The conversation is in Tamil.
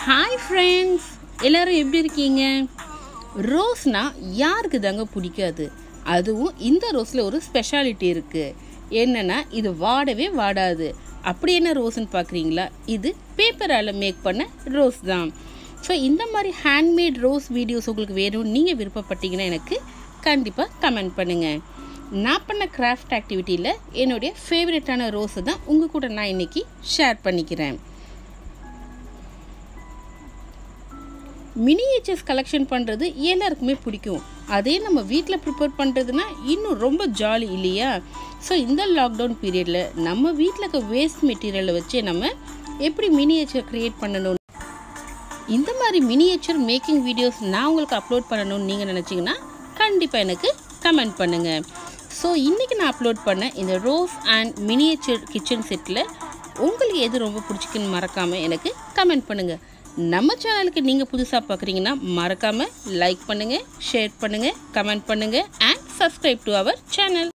ஹாய் ஃப்ரெண்ட்ஸ் எல்லாரும் எப்படி இருக்கீங்க ரோஸ்னா யாருக்கு தாங்க பிடிக்காது அதுவும் இந்த ரோஸில் ஒரு ஸ்பெஷாலிட்டி இருக்குது என்னென்னா இது வாடவே வாடாது அப்படி என்ன ரோஸ்ன்னு பார்க்குறீங்களா இது பேப்பரால் மேக் பண்ண ரோஸ் தான் ஸோ இந்த மாதிரி ஹேண்ட்மேட் ரோஸ் வீடியோஸ் உங்களுக்கு வேணும்னு நீங்கள் விருப்பப்பட்டீங்கன்னா எனக்கு கண்டிப்பாக கமெண்ட் பண்ணுங்கள் நான் பண்ண கிராஃப்ட் ஆக்டிவிட்டியில் என்னுடைய ஃபேவரட்டான ரோஸை தான் உங்கள் கூட நான் இன்றைக்கி ஷேர் பண்ணிக்கிறேன் மினியேச்சர்ஸ் கலெக்ஷன் பண்ணுறது எல்லாருக்குமே பிடிக்கும் அதே நம்ம வீட்டில் ப்ரிப்பேர் பண்ணுறதுனா இன்னும் ரொம்ப ஜாலி இல்லையா ஸோ இந்த லாக்டவுன் பீரியடில் நம்ம வீட்டில் இருக்க வேஸ்ட் மெட்டீரியலை வச்சு நம்ம எப்படி மினியேச்சர் க்ரியேட் பண்ணணும் இந்த மாதிரி மினியேச்சர் மேக்கிங் வீடியோஸ் நான் உங்களுக்கு அப்லோட் பண்ணணும்னு நீங்கள் நினச்சிங்கன்னா கண்டிப்பாக எனக்கு கமெண்ட் பண்ணுங்கள் ஸோ இன்றைக்கி நான் அப்லோட் பண்ண இந்த ரோஸ் அண்ட் மினியேச்சர் கிச்சன் செட்டில் உங்களுக்கு எது ரொம்ப பிடிச்சிக்குன்னு மறக்காமல் எனக்கு கமெண்ட் பண்ணுங்கள் நம்ம சேனலுக்கு நீங்கள் புதுசாக பார்க்குறீங்கன்னா மறக்காமல் லைக் பண்ணுங்கள் ஷேர் பண்ணுங்கள் கமெண்ட் பண்ணுங்கள் and subscribe to our channel